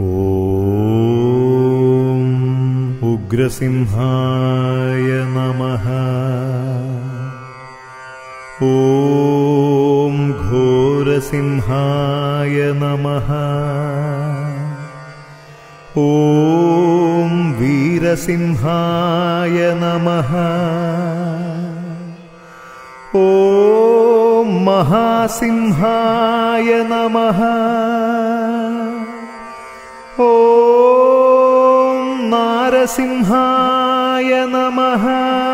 ॐ उग्रसिंहाय नमः ॐ घोरसिंहाय नमः ॐ वीरसिंहाय नमः ॐ महासिंहाय नमः ॐ नारसिंहाय नमः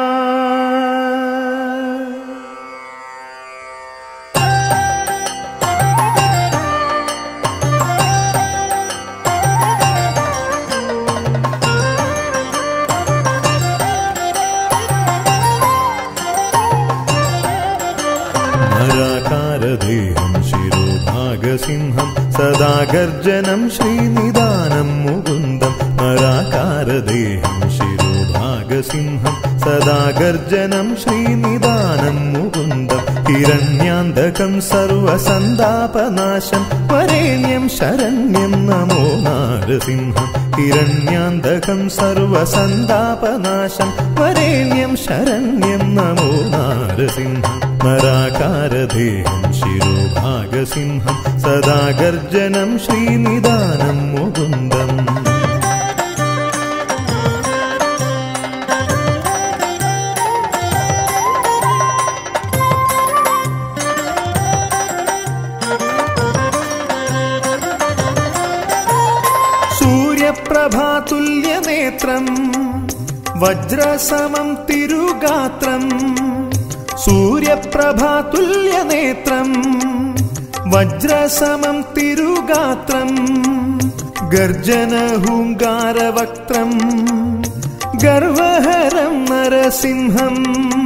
नराकारदेहं शिरोभागसिंहं सदा गर्जनं श्रीनिदानं मुकुन्दं नराकारदेहं शिरोभागसिंहं सदा गर्जनं श्रीनिदानं मुकुन्दं हिरण्यान्धकं सर्वसन्तापनाशं वरेण्यं शरण्यं नमो नारसिंहं हिरण्यान्धकं सर्वसन्तापनाशं वरेण्यं शरण्यं नमो नारसिंहम् नराकारदेहं शिरोभागसिंहं सदा गर्जनं श्रीनिदानं मुकुन्दम् सूर्यप्रभातुल्यनेत्रम् वज्रसमं तिरुगात्रम् सूर्यप्रभातुल्यनेत्रम् वज्रसमं तिरुगात्रम् गर्जनहुङ्गारवक्त्रम् गर्वहरं नरसिंहम्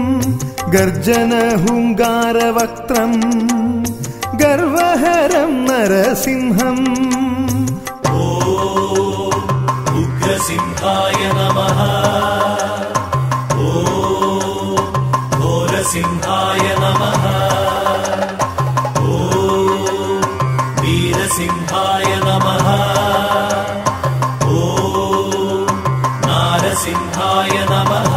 गर्जनहुङ्गारवक्त्रम् गर्वहरं नरसिंहम् उग्रसिंहाय नमः ॐ घोरसिंहाय नमः ॐ वीरसिंहाय नमः ॐ नारसिंहाय नमः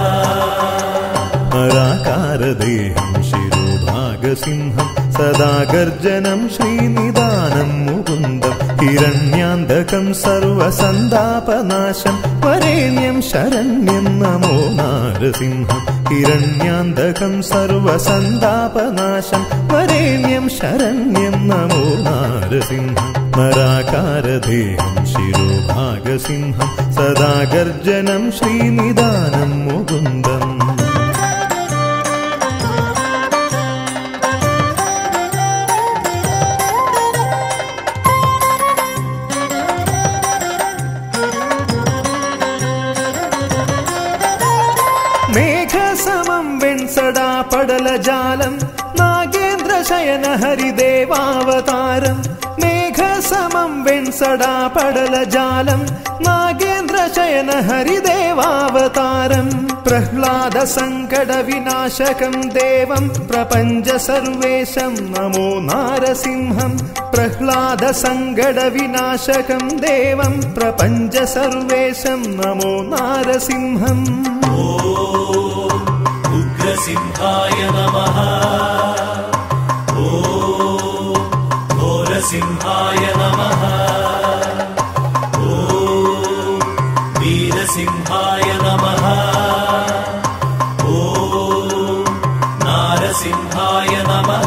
नराकारदेहं शिरोभागसिंहं सदा गर्जनं श्रीनिदानं मुकुन्दं हिरण्यान्धकं सर्वसन्तापनाशं वरेण्यं शरण्यं नमो नारसिंहं हिरण्यान्धकं सर्वसन्तापनाशं वरेण्यं शरण्यं नमो नारसिंहं नराकारदेहं शिरोभागसिंहं सदा गर्जनं श्रीनिदानं मुकुन्दम् മേഘസമം വെൺസടാ പടലജാലം നാഗേന്ദ്രശയന ഹരിദേവാവതാരം മേഘസമം വെൺസടാ പടലജാലം നാഗേന്ദ്രശയന ഹരിദേവാവതാരം പ്രഹ്ലാദ സങ്കട വിനാശകം ദേവം പ്രപഞ്ച സർവേശം നമോ നാരസിംഹം പ്രഹ്ലാദ സങ്കട വിനാശകം ദേവം പ്രപഞ്ച സർവേശം നമോ നാരസിംഹം उग्रसिंहाय नमः ॐ घोरसिंहाय नमः ॐ वीरसिंहाय नमः ॐ नारसिंहाय नमः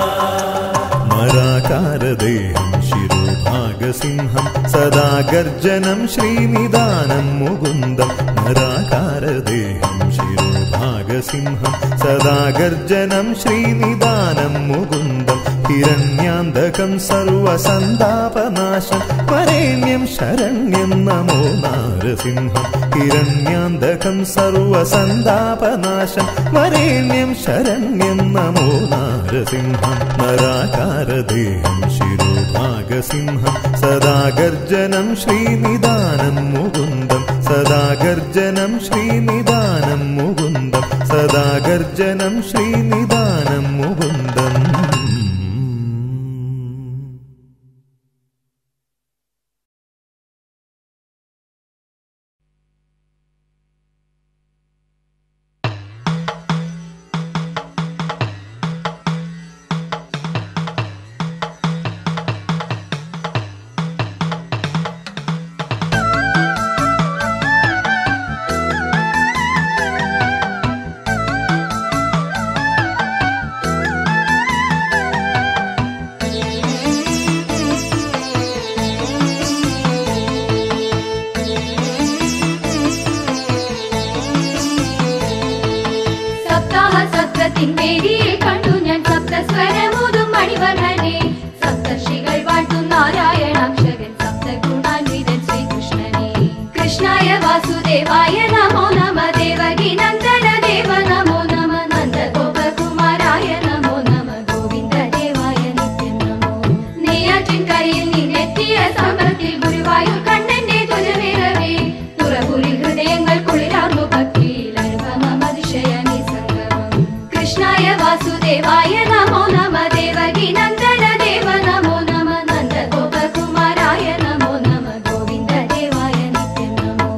नराकारदेहं शिरोभागसिंहं सदा गर्जनं श्रीनिदानं मुकुन्दं नराकारदेहं शिरोभागसिंहं सदा गर्जनं श्रीनिदानं मुकुन्दं हिरण्यान्धकं सर्वसन्तापनाशं वरेण्यं शरण्यं नमो नारसिंहं हिरण्यान्धकं सर्वसन्तापनाशं वरेण्यं शरण्यं नमो नारसिंहं नराकारदेहं शिरोभागसिंहं सदा गर्जनं श्रीनिदानं मुकुन्दं सदा गर्जनं श्रीनिदानं मुकुन्दं सदा गर्जनं श्रीनिदानं मुकुन्दम् കരയിൽ നിന്നെത്തിയ സമൃദ്ധി ഗുരുവായൂർ കണ്ണന്റെ ധ്വജമേറവേ തുറപുരി ഹൃദയങ്ങൾ കുളിരാർന്നു ഭക്തിയിൽ അനുപമം അതിശയമീ സംഗമം കൃഷ്ണായ വാസുദേവായ നമോ നമ ദേവകി നന്ദന ദേവ നമോ നമ നന്ദ ഗോപകുമാരായ നമോ നമ ഗോവിന്ദ ദേവായ നിത്യം നമോ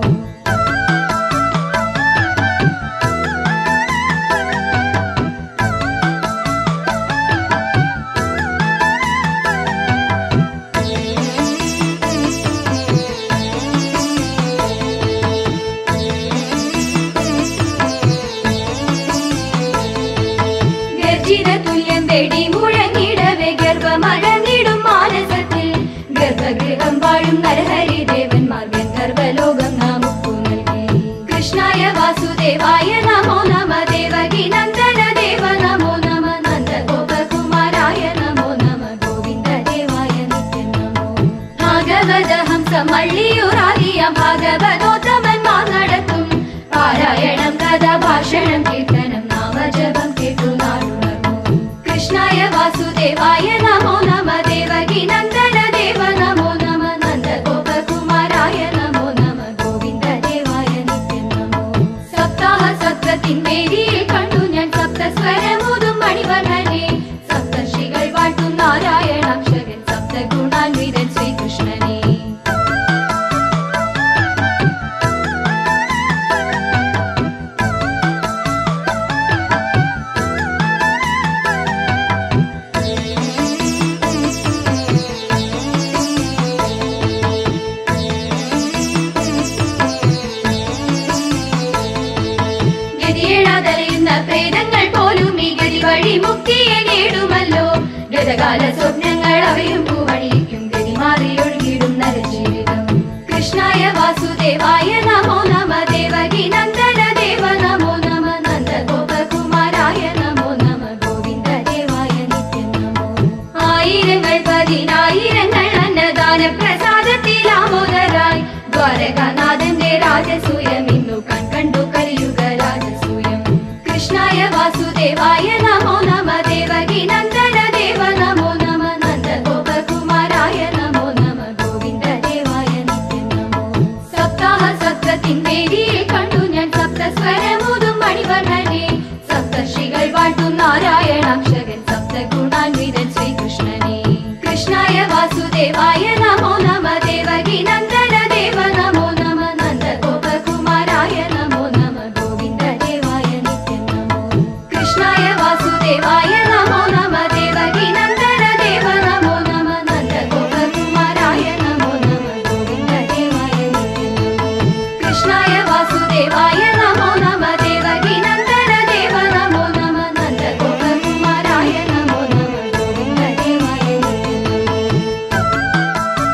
ഗർജിത തുല്യം വെടി മുഴങ്ങിടവേ ഗർഭമഴന്നിടും മാനസത്തിൽ ഗർഭഗൃഹം വാഴും നരഹരി ദേവന്മാർ ഗന്ധർവലോകം നാമുക്കു നൽകി കൃഷ്ണായ വാസുദേവായ നമോ നമ ദേവകി നന്ദന ദേവ നമോ നമ നന്ദ ഗോപകുമാരായ നമോ നമ ഗോവിന്ദ ദേവായ നിത്യം നമോ ഭാഗവത ഹംസമള്ളിയുറാകിയ ഭാഗവതോത്തമന്മാർ നടത്തും പാരായണം കഥാഭാഷണം കീർത്തനം നാമജപം കേട്ടു നാടുണർന്നു കൃഷ്ണായ വാസുദേവായ നമോ നമ ദേവകി നന്ദന ദേവ നമോ നമ നന്ദ ഗോപകുമാരായ നമോ നമ ഗോവിന്ദ ദേവായ നിത്യം നമോ സപ്താഹ സപ്തത്തിൻ വേദിയിൽ കണ്ടു ഞാൻ സപ്തസ്വരമൂതും മണിവർണ്ണനെ സപ്തർഷികൾ വാട്ടും നാരായണാക്ഷരൻ സപ്തഗുണാൻവിതൻ ശ്രീകൃഷ്ണനെ ഗതിയേടാതലയുന്ന പ്രേതങ്ങൾ പോലും ഈ ഗതി വഴി മുക്തിയെ നേടുമല്ലോ ഗതകാല സ്വപ്നങ്ങൾ അവയും പൂവണിക്കും ഗതി മാറി ഒഴുകിടും നരജീവിതം കൃഷ്ണായ വാസുദേവായ നമോ നമ ദേവകി നന്ദന ദേവ നമോ നമ നന്ദ ഗോപകുമാരായ നമോ നമ ഗോവിന്ദ ദേവായ നിത്യം നമോ ആയിരങ്ങൾ പതിനായിരങ്ങൾ അന്നദാന പ്രസാദത്തിൽ ആമോദരായി ദ്വാരകാനാഥന്റെ രാജസൂയം ഇന്നു കൺകണ്ടു കലിയുഗ രാജസൂയം കൃഷ്ണായ വാസുദേവായ നമോ നമ ദേവകി നന്ദന ദേവ നമോ നമ നന്ദ ഗോപകുമാരായ നമോ നമ ഗോവിന്ദ ദേവായ നിത്യം നമോ സപ്താഹ സപ്തത്തിൻ വേദിയിൽ കണ്ടു ഞാൻ സപ്തസ്വരമൂതും മണിവർണ്ണനെ സപ്തർഷികൾ വാട്ടും നാരായണാക്ഷരൻ സപ്തഗുണാൻവിതൻ ശ്രീകൃഷ്ണനെ കൃഷ്ണായ വാസുദേവായ നമോ നമ ദേവകി നന്ദന ദേവ നമോ നമ നന്ദ ഗോപകുമാരായ നമോ നമ ഗോവിന്ദ ദേവായ നിത്യം നമോ കൃഷ്ണായ വാസുദേവായ നമോ നമ ദേവകി നന്ദന ദേവ നമോ നമ നന്ദ ഗോപകുമാരായ നമോ നമ ഗോവിന്ദ ദേവായ നിത്യം നമോ കൃഷ്ണായ വാസുദേവായ നമോ നമ ദേവകി നന്ദന ദേവ നമോ നമ നന്ദ ഗോപകുമാരായ നമോ നമ ഗോവിന്ദ ദേവായ നിത്യം നമോ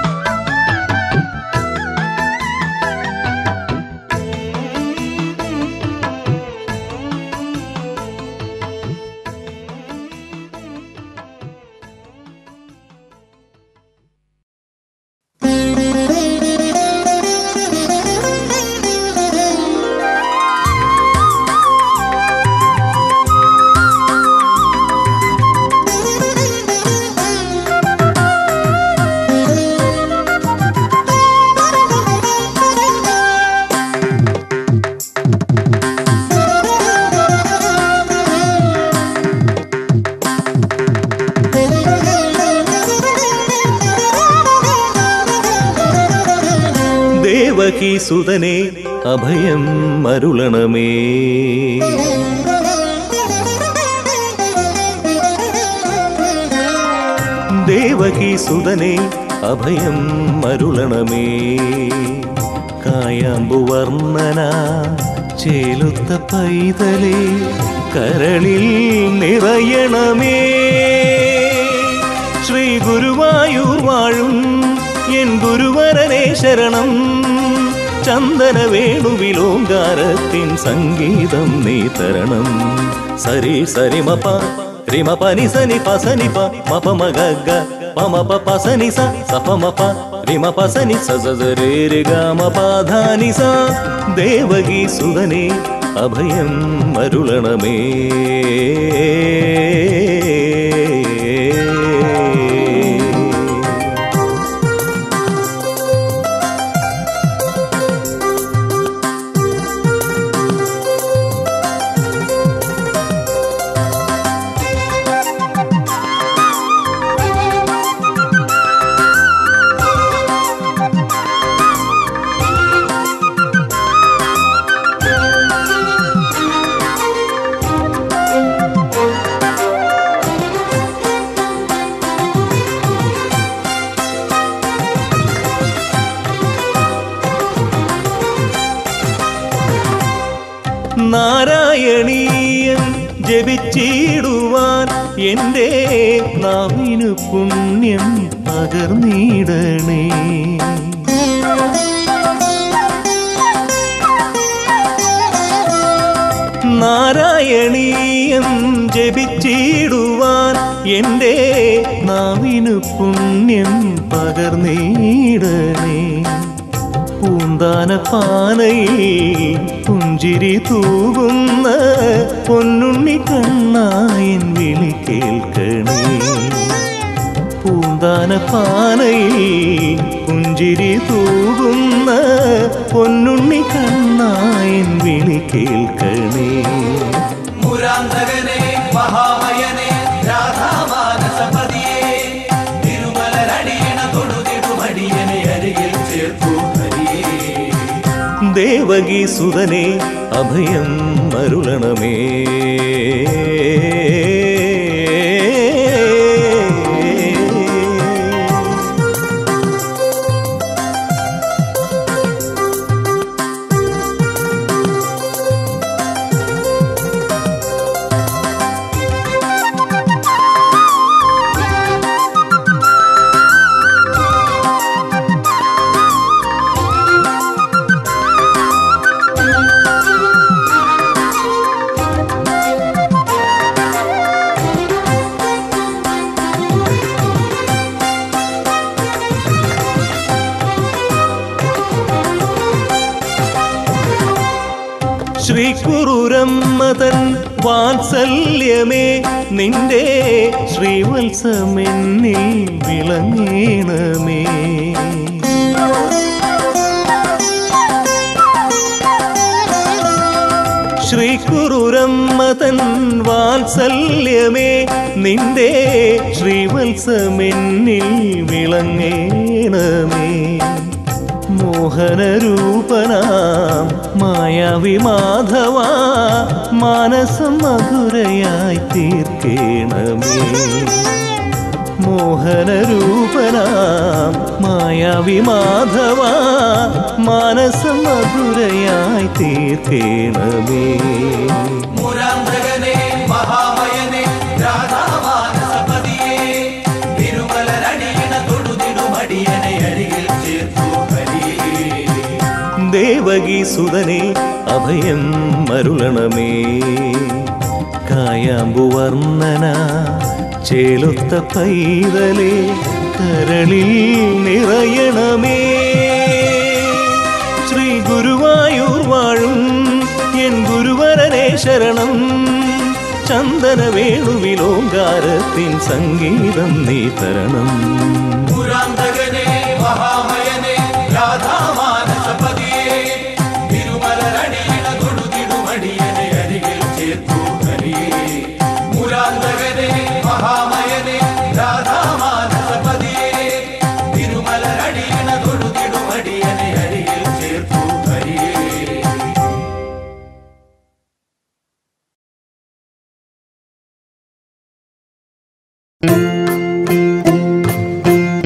ദേവകി സുതനെ അഭയം മരുളണമേ ദേവകി സുതനെ അഭയം മരുളണമേ കായാമ്പു വർണ്ണന ചേലുത്ത പൈതലേ കരളിൽ നിറയണമേ ശ്രീ ഗുരുവായൂർ വാഴും എൻ ഗുരുവരനെ ശരണം ചന്ദന വേണുവിലോങ്കാരത്തിൻ സംഗീതം നീ തരണം സരി സരി മപ റിമ പനി സനി പസനി പ മപ മഗ ഗ പമ പ പസനി സ സപ മപ റിമ പസനി സ സ സ രേ രെ ഗ മ പ ധ നി സ ദേവകി സുതനെ അഭയം മരുളണമേ നാരായണീയം ജപിച്ചിടുവാൻ എൻ്റെ നാവിനു പുണ്യം പകർന്നിടണേ നാരായണീയം ജപിച്ചിടുവാൻ എൻ്റെ നാവിനു പുണ്യം പകർന്നിടണേ പൂന്താന പാനയിൽ പുഞ്ചിരി തൂകുന്ന പൊന്നുണ്ണി കണ്ണായൻ വിളി കേൾക്കണേ പൂന്താന പാനയിൽ പുഞ്ചിരി തൂകുന്ന പൊന്നുണ്ണി കണ്ണായൻ വിളി കേൾക്കണേ മുരാന്തകനെ മഹാമയനെ രാധാമാനസപതിയെ തിരുമലരടിയണ തൊടുതിടുമടിയനെ അരികിൽ ചേർത്തു ഹരിയേ ദേവകി സുതനെ അഭയം മരുളണമേ ശ്രീകുറുരമ്മതൻ വാത്സല്യമേ നിന്റെ ശ്രീവത്സമെന്നിൽ വിളങ്ങേണമേ ശ്രീകുറുരമ്മതൻ വാത്സല്യമേ നിന്റെ ശ്രീവത്സമെന്നിൽ വിളങ്ങേണമേ മോഹനരൂപനാം മായാവി മാധവ മാനസം മധുരയായി തീർക്കേണമേ മോഹനരൂപനാം മായാവി മാധവ മാനസം മധുരയായി തീർക്കേണമേ മുരാന്തകനെ മഹാമയനെ രാധാമാനസപതിയെ തിരുമലരടിയണ തൊടുതിടുമടിയനെ അരികിൽ ചേർത്തു ഹരിയേ ദേവകി സുതനെ അഭയം മരുളണമേ കായാമ്പുവർണ്ണന ചേലൊത്ത പൈതലേ കരളിൽ നിറയണമേ ശ്രീ ഗുരുവായൂർ വാഴും എൻ ഗുരുവരനെ ശരണം ചന്ദന വേണുവിലോങ്കാരത്തിൻ സംഗീതം നീ തരണം പുരാന്തകനെ മഹാമയനെ രാധാമാനസപതിയെ തിരുമലരടിയണ തൊടുതിടുമടിയനെ അരികിൽ ചേർത്തു ഹരിയേ പുരാന്തകനെ മഹാമയനെ രാധാമാനസപതിയെ തിരുമലരടിയണ തൊടുതിടുമടിയനെ അരികിൽ ചേർത്തു ഹരിയേ ും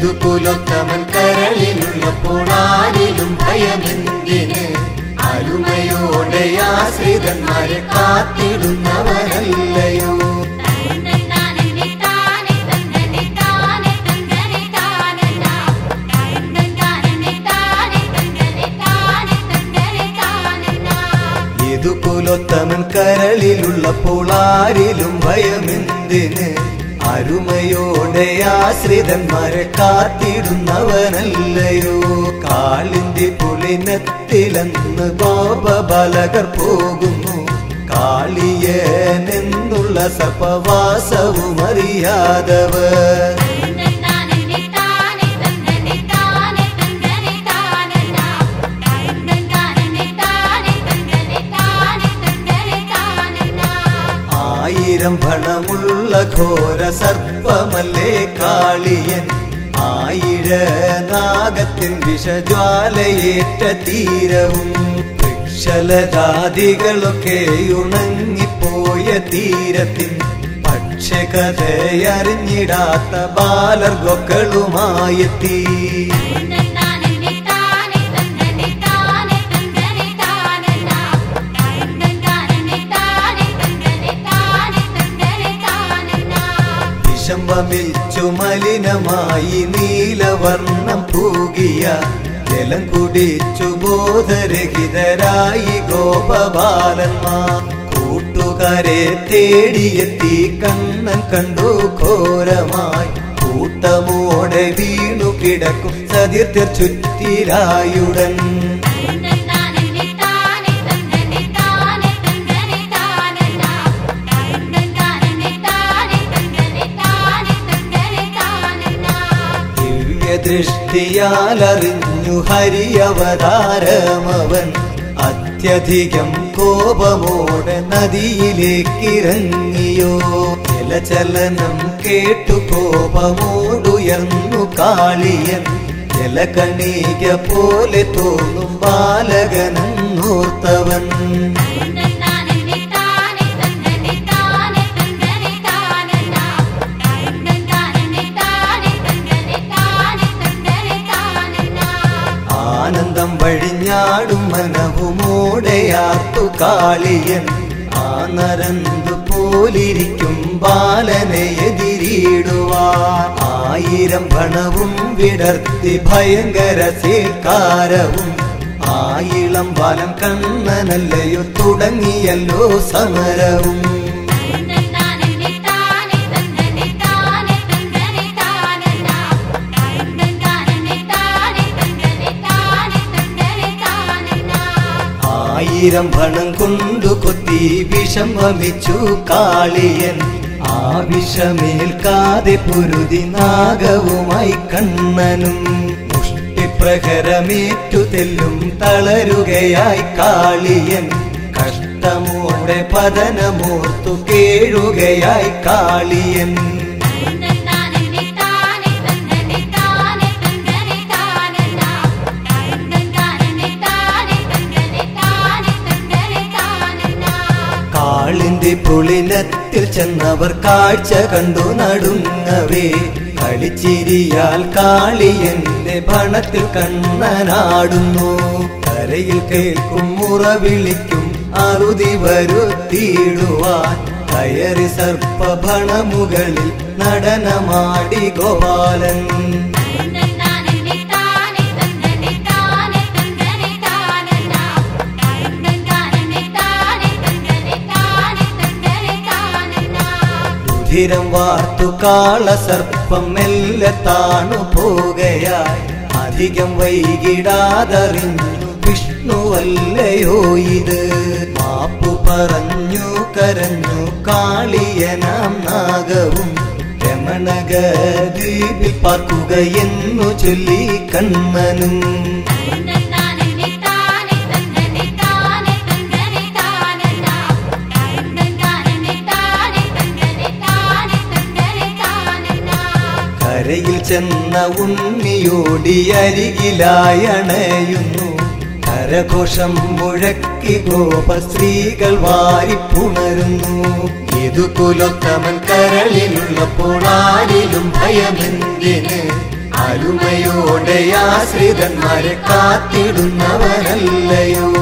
ഇതു കുലൊത്തമൻ കരളിലുള്ളപ്പോൾ ആരിലും ഭയമെന്തിന് അരുമയോടെ ആശ്രിതന്മാരെ കാത്തിടുന്നവരല്ലയോ ഇതു കുലൊത്തമൻ കരളിലുള്ളപ്പോൾ ആരിലും ഭയമെന്തിന് അരുമയോടെ ആശ്രിതന്മാരെ കാത്തിടുന്നവനല്ലയോ കാളിന്തി പുളിനത്തിലെന്ന് ഗോപബലകർ പോകുന്നു കാളിയനെന്നുള്ള സർപ്പവാസവും അറിയാതവർ ആയിരം ഭണമുള്ള ഘോര സർപ്പമല്ലേ കാളിയൻ ആയിര നാഗത്തിൻ വിഷജ്വാലയേറ്റ തീരവും വൃക്ഷലജാതികളൊക്കെ ഉണങ്ങിപ്പോയ തീരത്തിൻ പക്ഷകഥയറിഞ്ഞിടാത്ത ബാലർഗൊക്കളുമായെത്തി വിഷംബമിച്ചു മലിനമായി നീലവർണ്ണം പൂകിയ ജലം കുടിച്ചു ബോധരഹിതരായി ഗോപബാലന്മാർ കൂട്ടുകാരെ തേടിയെത്തി കണ്ണൻ കണ്ടു ഘോരമായി കൂട്ടമോടെ വീണു കിടക്കും സതീർത്ഥർ ചുറ്റിരായുടൻ ദിവ്യദൃഷ്ടിയാലറിഞ്ഞു ഹരിയവതാരമവൻ അത്യധികം കോപമോടെ നദിയിലേക്കിറങ്ങിയോ ജലചലനം കേട്ടു കോപമോടുയർന്നു കാളിയൻ ജലകണിക പോലെ തോന്നും ബാലകനെന്നോർത്തവൻ ആനന്ദം വഴിഞ്ഞാടും മനവുമോടെയാർത്തു കാളിയൻ ആ നരന്തു പോലിരിക്കും ബാലനെ എതിരിടുവാൻ ആയിരം ഭണവും വിടർത്തി ഭയങ്കര സീൽക്കാരവും ആയിളം ബാലൻ കണ്ണനല്ലയോ തുടങ്ങിയല്ലോ സമരവും ആയിരം ഭണം കൊണ്ടു കൊത്തി വിഷം വമിച്ചു കാളിയൻ ആ വിഷമേൽക്കാതെ പൊരുതി നാഗവുമായി കണ്ണനും മുഷ്ടിപ്രഹരമേറ്റു തെല്ലും തളരുകയായി കാളിയൻ കഷ്ടമോടെ പതനമോർത്തു കേഴുകയായി കാളിയൻ കാളിന്തി പുളിനത്തിൽ ചെന്നവർ കാഴ്ച കണ്ടു നടുങ്ങവേ കളിച്ചിരിയാൽ കാളിയന്റെ ഭണത്തിൽ കണ്ണനാടുന്നു കരയിൽ കേൾക്കും മുറ വിളിക്കും അറുതി വരുത്തിയിടുവാൻ കയറി സർപ്പഭണമുകളിൽ നടനമാടി ഗോപാലൻ രുധിരം വാർത്തു കാളസർപ്പം മെല്ലെ താണു പോകയായി അധികം വൈകിടാതറിഞ്ഞു വിഷ്ണുവല്ലയോ ഇത് മാപ്പു പറഞ്ഞു കരഞ്ഞു കാളിയനാം നാഗവും രമണക ദ്വീപിൽ പാർക്കുകയെന്നു ചൊല്ലി കണ്ണനും കരയിൽ ചെന്ന ഉണ്ണിയോടി അരികിലായണയുന്നു കരഘോഷം മുഴക്കി ഗോപ സ്ത്രീകൾ വാരിപ്പുണരുന്നു ഇതു കുലൊത്തമൻ കരളിലുള്ളപ്പോൾ ആരിലും ഭയമെന്തിന് അരുമയോടെ ആശ്രിതന്മാരെ കാത്തിടുന്നവനല്ലയോ